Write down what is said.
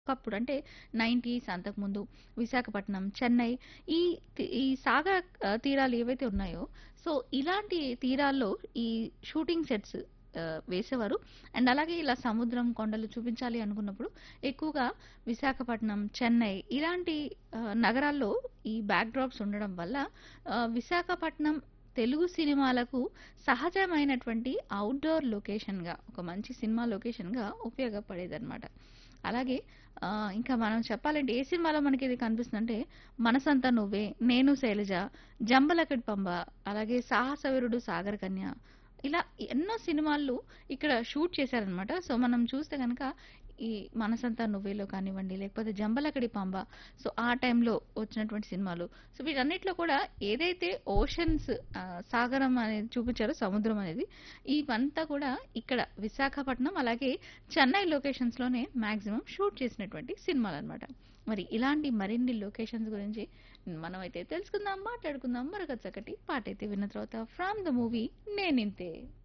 ఒకప్పుడు అంటే 90స్ అంతకుముందు విశాఖపట్నం, చెన్నై ఈ తి ఈ సాగర్ ఆహ్, తీరాలు ఏవైతే ఉన్నాయో, సో ఇలాంటి తీరాల్లో ఈ షూటింగ్ సెట్స్ ఆహ్, వేసేవారు. అండ్ అలాగే ఇలా సముద్రం, కొండలు చూపించాలి అనుకున్నప్పుడు ఎక్కువగా విశాఖపట్నం, చెన్నై ఇలాంటి ఆహ్, నగరాల్లో ఈ బ్యాక్ డ్రాప్స్ ఉండడం వల్ల ఆహ్, విశాఖపట్నం తెలుగు సినిమాలకు సహజమైనటువంటి ఔట్‌డోర్ లొకేషన్‌గా ఒక మంచి సినిమా లొకేషన్‌గా ఉపయోగపడేదనమాట. అలాగే ఆహ్, ఇంకా మనం చెప్పాలంటే ఏ సినిమాలో మనకిది కనిపిస్తుందంటే 'మనసంతా నువ్వే', 'నేను శైలజ', 'జంబలకడి పంబ' అలాగే 'సాహసవీరుడు సాగర కన్య' ఇలా ఎన్నో సినిమాల్లో ఇక్కడ షూట్ చేశారనమాట. సో మనం చూస్తే గనక ఈ 'మనసంతా నువ్వేలో' కానివ్వండి, లేకపోతే 'జంబలకడి పంబ' సో ఆ టైంలో వచ్చినటువంటి సినిమాలు. సో వీటన్నిటిలో కూడా ఏదైతే ఓషన్స్ ఆహ్, సాగరం అనేది చూపించారో సముద్రం అనేది, ఇవంతా కూడా ఇక్కడ విశాఖపట్నం అలాగే చెన్నై లొకేషన్స్‌లోనే మాక్సిమం షూట్ చేసినటువంటి సినిమాలనమాట. మరి ఇలాంటి మరిన్ని లొకేషన్స్ గురించి మనమైతే తెలుసుకుందాం, మాట్లాడుకుందాం. మరొక చక్కటి పాటైతే విన్న తర్వాత ఫ్రమ్ ద మూవీ 'నేనింతే'.